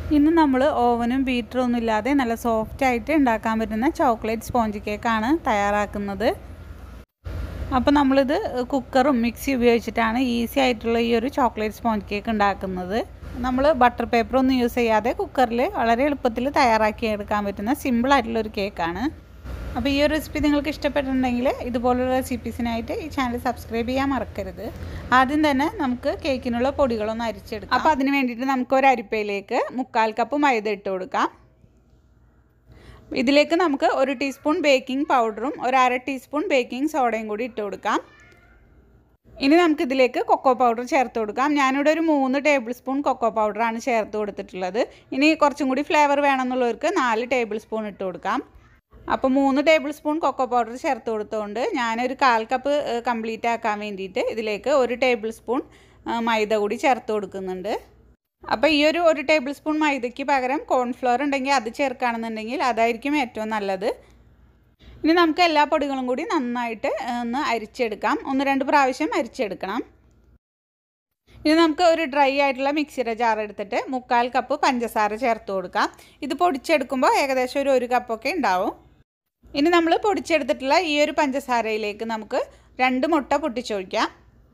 ഇന്ന് നമ്മൾ ഓവനും ബീറ്ററും ഒന്നും ഇല്ലാതെ നല്ല സോഫ്റ്റ് ആയിട്ട് ഉണ്ടാക്കാൻ പറ്റുന്ന ചോക്ലേറ്റ് സ്പോഞ്ച് കേക്കാണ് തയ്യാറാക്കുന്നത് അപ്പോൾ നമ്മളിത് കുക്കറും മിക്സി ഉപയോഗിച്ചിട്ടാണ് ഈസി ആയിട്ടുള്ള ഈ ഒരു ചോക്ലേറ്റ് സ്പോഞ്ച് കേക്ക് ഉണ്ടാക്കുന്നത് നമ്മൾ ബട്ടർ പേപ്പർ ഒന്നും യൂസ് ചെയ്യാതെ കുക്കറിൽ വളരെ എളുപ്പത്തിൽ തയ്യാറാക്കി എടുക്കാൻ പറ്റുന്ന സിമ്പിൾ ആയിട്ടുള്ള ഒരു കേക്കാണ് അപ്പോൾ ഈ ഒരു റെസിപ്പി നിങ്ങൾക്ക് ഇഷ്ടപ്പെട്ടിട്ടുണ്ടെങ്കിൽ ഇതുപോലുള്ള റെസിപ്പീസിനായിട്ട് ഈ ചാനൽ സബ്സ്ക്രൈബ് ചെയ്യാൻ മറക്കരുത് ആദ്യം തന്നെ നമുക്ക് കേക്കിനുള്ള പൊടികളൊന്ന് അരിച്ചെടുക്കാം അപ്പോൾ അതിന് വേണ്ടിയിട്ട് നമുക്ക് ഒരു അരിപ്പയിലേക്ക് മുക്കാൽ കപ്പ് മൈദ ഇട്ട് കൊടുക്കാം ഇതിലേക്ക് നമുക്ക് ഒരു ടീസ്പൂൺ ബേക്കിംഗ് പൗഡറും ഒരു അര ടീസ്പൂൺ ബേക്കിംഗ് സോഡയും കൂടി ഇട്ട് കൊടുക്കാം ഇനി നമുക്ക് ഇതിലേക്ക് കൊക്കോ പൗഡർ ചേർത്ത് കൊടുക്കാം ഞാനിവിടെ ഒരു മൂന്ന് ടേബിൾ സ്പൂൺ കൊക്കോ പൗഡറാണ് ചേർത്ത് കൊടുത്തിട്ടുള്ളത് ഇനി കുറച്ചും കൂടി ഫ്ലേവർ വേണമെന്നുള്ളവർക്ക് നാല് ടേബിൾ സ്പൂൺ ഇട്ട് കൊടുക്കാം അപ്പോൾ മൂന്ന് ടേബിൾ സ്പൂൺ കൊക്കോ പൗഡർ ചേർത്ത് കൊടുത്തുകൊണ്ട് ഞാനൊരു കാൽ കപ്പ് കംപ്ലീറ്റ് ആക്കാൻ വേണ്ടിയിട്ട് ഇതിലേക്ക് ഒരു ടേബിൾ സ്പൂൺ മൈദ കൂടി ചേർത്ത് കൊടുക്കുന്നുണ്ട് അപ്പോൾ ഈ ഒരു ഒരു ടേബിൾ സ്പൂൺ മൈദയ്ക്ക് പകരം കോൺഫ്ലോർ ഉണ്ടെങ്കിൽ അത് ചേർക്കുകയാണെന്നുണ്ടെങ്കിൽ അതായിരിക്കും ഏറ്റവും നല്ലത് ഇനി നമുക്ക് എല്ലാ പൊടികളും കൂടി നന്നായിട്ട് ഒന്ന് അരിച്ചെടുക്കാം ഒന്ന് രണ്ട് പ്രാവശ്യം അരിച്ചെടുക്കണം ഇനി നമുക്ക് ഒരു ഡ്രൈ ആയിട്ടുള്ള മിക്സിയുടെ ജാർ എടുത്തിട്ട് മുക്കാൽ കപ്പ് പഞ്ചസാര ചേർത്ത് കൊടുക്കാം ഇത് പൊടിച്ചെടുക്കുമ്പോൾ ഏകദേശം ഒരു ഒരു കപ്പൊക്കെ ഉണ്ടാവും ഇനി നമ്മൾ പൊടിച്ചെടുത്തിട്ടുള്ള ഈ ഒരു പഞ്ചസാരയിലേക്ക് നമുക്ക് രണ്ട് മുട്ട പൊട്ടിച്ചൊഴിക്കാം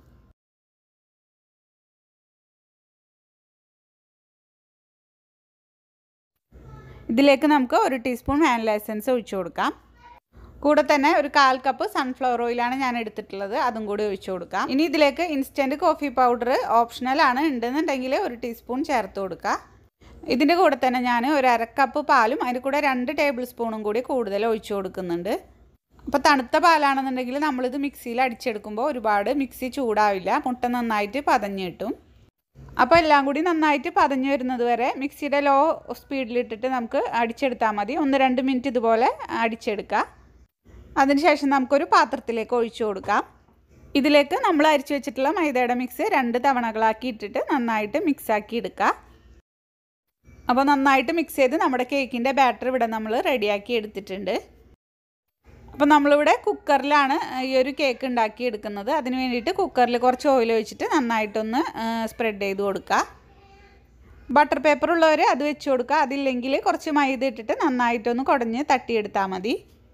ഇതിലേക്ക് നമുക്ക് ഒരു ടീസ്പൂൺ വാനില എസൻസ് ഒഴിച്ചു കൊടുക്കാം കൂടെ തന്നെ ഒരു കാൽ കപ്പ് സൺഫ്ലവർ ഓയിലാണ് ഞാൻ എടുത്തിട്ടുള്ളത് അതും കൂടി ഒഴിച്ചു കൊടുക്കാം ഇനി ഇതിലേക്ക് ഇൻസ്റ്റൻറ്റ് കോഫി പൗഡർ ഓപ്ഷണലാണ് ഉണ്ടെന്നുണ്ടെങ്കിൽ ഒരു ടീസ്പൂൺ ചേർത്ത് കൊടുക്കുക ഇതിൻ്റെ കൂടെ തന്നെ ഞാൻ ഒരു അരക്കപ്പ് പാലും അതിൻ്റെ കൂടെ രണ്ട് ടേബിൾ സ്പൂണും കൂടി കൂടുതൽ ഒഴിച്ചു കൊടുക്കുന്നുണ്ട് അപ്പോൾ തണുത്ത പാലാണെന്നുണ്ടെങ്കിൽ നമ്മളിത് മിക്സിയിൽ അടിച്ചെടുക്കുമ്പോൾ ഒരുപാട് മിക്സി ചൂടാവില്ല മുട്ട നന്നായിട്ട് പതഞ്ഞ് കിട്ടും അപ്പോൾ എല്ലാം കൂടി നന്നായിട്ട് പതഞ്ഞ് വരുന്നത് വരെ മിക്സിയുടെ ലോ സ്പീഡിലിട്ടിട്ട് നമുക്ക് അടിച്ചെടുത്താൽ മതി ഒന്ന് രണ്ട് മിനിറ്റ് ഇതുപോലെ അടിച്ചെടുക്കുക അതിനുശേഷം നമുക്കൊരു പാത്രത്തിലേക്ക് ഒഴിച്ചു കൊടുക്കാം ഇതിലേക്ക് നമ്മൾ അരിച്ചു വെച്ചിട്ടുള്ള മൈദയുടെ മിക്സ് രണ്ട് തവണകളാക്കി ഇട്ടിട്ട് നന്നായിട്ട് മിക്സാക്കി എടുക്കുക അപ്പോൾ നന്നായിട്ട് മിക്സ് ചെയ്ത് നമ്മുടെ കേക്കിൻ്റെ ബാറ്റർ ഇവിടെ നമ്മൾ റെഡിയാക്കി എടുത്തിട്ടുണ്ട് അപ്പോൾ നമ്മളിവിടെ കുക്കറിലാണ് ഈ ഒരു കേക്ക് ഉണ്ടാക്കി എടുക്കുന്നത് അതിന് വേണ്ടിയിട്ട് കുക്കറിൽ കുറച്ച് ഓയിൽ ഒഴിച്ചിട്ട് നന്നായിട്ടൊന്ന് സ്പ്രെഡ് ചെയ്ത് കൊടുക്കുക ബട്ടർ പേപ്പർ ഉള്ളവർ അത് വെച്ച് കൊടുക്കുക അതില്ലെങ്കിൽ കുറച്ച് മൈദ ഇട്ടിട്ട് നന്നായിട്ടൊന്ന് കുടഞ്ഞ് തട്ടിയെടുത്താൽ മതി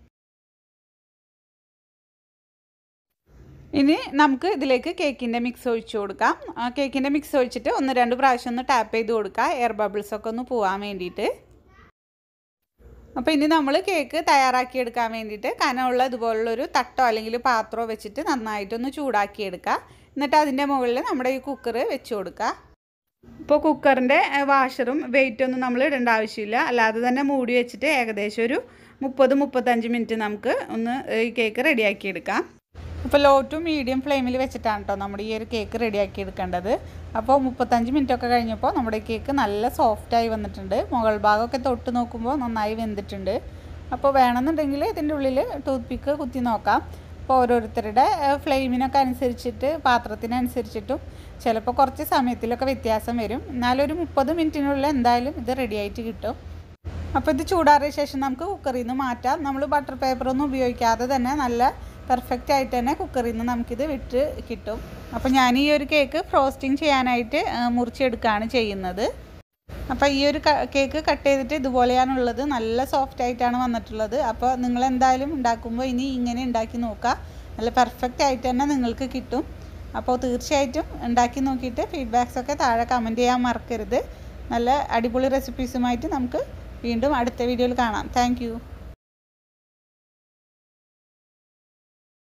ഇനി നമുക്ക് ഇതിലേക്ക് കേക്കിൻ്റെ മിക്സ് ഒഴിച്ചു കൊടുക്കാം കേക്കിൻ്റെ മിക്സ് ഒഴിച്ചിട്ട് ഒന്ന് രണ്ട് പ്രാവശ്യം ഒന്ന് ടാപ്പ് ചെയ്ത് കൊടുക്കുക എയർ ബബിൾസ് ഒക്കെ ഒന്ന് പോകാൻ വേണ്ടിയിട്ട് അപ്പോൾ ഇനി നമ്മൾ കേക്ക് തയ്യാറാക്കി എടുക്കാൻ വേണ്ടിയിട്ട് കനമുള്ള ഇതുപോലുള്ളൊരു തട്ടോ അല്ലെങ്കിൽ പാത്രമോ വെച്ചിട്ട് നന്നായിട്ടൊന്ന് ചൂടാക്കി എടുക്കുക എന്നിട്ട് അതിൻ്റെ മുകളിൽ നമ്മുടെ ഈ കുക്കർ വെച്ച് കൊടുക്കുക ഇപ്പോൾ കുക്കറിൻ്റെ വാഷറും വെയിറ്റൊന്നും നമ്മൾ ഇടേണ്ട ആവശ്യമില്ല അല്ലാതെ തന്നെ മൂടി വെച്ചിട്ട് ഏകദേശം ഒരു മുപ്പത് മുപ്പത്തഞ്ച് മിനിറ്റ് നമുക്ക് ഒന്ന് ഈ കേക്ക് റെഡിയാക്കി എടുക്കാം അപ്പോൾ ലോ ടു മീഡിയം ഫ്ലെയിമിൽ വെച്ചിട്ടാണ് കേട്ടോ നമ്മുടെ ഈ ഒരു കേക്ക് റെഡിയാക്കി എടുക്കേണ്ടത് അപ്പോൾ മുപ്പത്തഞ്ച് മിനിറ്റ് ഒക്കെ കഴിഞ്ഞപ്പോൾ നമ്മുടെ കേക്ക് നല്ല സോഫ്റ്റായി വന്നിട്ടുണ്ട് മുകൾ ഭാഗമൊക്കെ തൊട്ട് നോക്കുമ്പോൾ നന്നായി വെന്തിട്ടുണ്ട് അപ്പോൾ വേണമെന്നുണ്ടെങ്കിൽ ഇതിൻ്റെ ഉള്ളിൽ ടൂത്ത് പിക്ക് കുത്തി നോക്കാം അപ്പോൾ ഓരോരുത്തരുടെ ഫ്ലെയിമിനൊക്കെ അനുസരിച്ചിട്ട് പാത്രത്തിനനുസരിച്ചിട്ടും ചിലപ്പോൾ കുറച്ച് സമയത്തിലൊക്കെ വ്യത്യാസം വരും എന്നാലൊരു മുപ്പത് മിനിറ്റിനുള്ളിൽ എന്തായാലും ഇത് റെഡിയായിട്ട് കിട്ടും അപ്പോൾ ഇത് ചൂടാറിയ ശേഷം നമുക്ക് കുക്കറിൽ നിന്ന് മാറ്റാം നമ്മൾ ബട്ടർ പേപ്പറൊന്നും ഉപയോഗിക്കാതെ തന്നെ നല്ല പെർഫെക്റ്റ് ആയിട്ട് തന്നെ കുക്കറിൽ നിന്ന് നമുക്കിത് വിട്ട് കിട്ടും അപ്പോൾ ഞാൻ ഈ ഒരു കേക്ക് ഫ്രോസ്റ്റിംഗ് ചെയ്യാനായിട്ട് മുറിച്ചെടുക്കുകയാണ് ചെയ്യുന്നത് അപ്പോൾ ഈ ഒരു കേക്ക് കട്ട് ചെയ്തിട്ട് ഇതുപോലെയാണുള്ളത് നല്ല സോഫ്റ്റ് ആയിട്ടാണ് വന്നിട്ടുള്ളത് അപ്പോൾ നിങ്ങൾ എന്തായാലും ഉണ്ടാക്കുമ്പോൾ ഇനി ഇങ്ങനെ ഉണ്ടാക്കി നോക്കുക നല്ല പെർഫെക്റ്റ് ആയിട്ട് തന്നെ നിങ്ങൾക്ക് കിട്ടും അപ്പോൾ തീർച്ചയായിട്ടും ഉണ്ടാക്കി നോക്കിയിട്ട് ഫീഡ്ബാക്സ് ഒക്കെ താഴെ കമൻറ്റ് ചെയ്യാൻ മറക്കരുത് നല്ല അടിപൊളി റെസിപ്പീസുമായിട്ട് നമുക്ക് വീണ്ടും അടുത്ത വീഡിയോയിൽ കാണാം താങ്ക്